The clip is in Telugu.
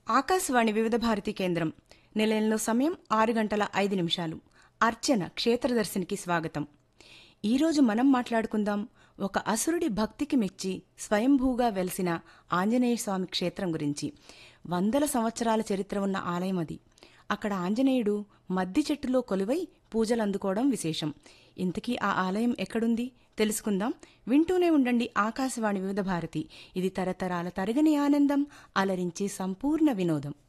ఆకాశవాణి వివిధ భారతి కేంద్రం నిలయంలో సమయం ఆరు గంటల ఐదు నిమిషాలు అర్చన క్షేత్రదర్శినికి స్వాగతం ఈరోజు మనం మాట్లాడుకుందాం ఒక అసురుడి భక్తికి మెచ్చి స్వయంభూగా వెలిసిన ఆంజనేయ స్వామి క్షేత్రం గురించి వందల సంవత్సరాల చరిత్ర ఉన్న ఆలయం అది అక్కడ ఆంజనేయుడు మద్ది చెట్టులో కొలువై పూజలు అందుకోవడం విశేషం ఇంతకీ ఆ ఆలయం ఎక్కడుంది తెలుసుకుందాం వింటూనే ఉండండి ఆకాశవాణి వివిధ భారతి ఇది తరతరాల తరగని ఆనందం అలరించే సంపూర్ణ వినోదం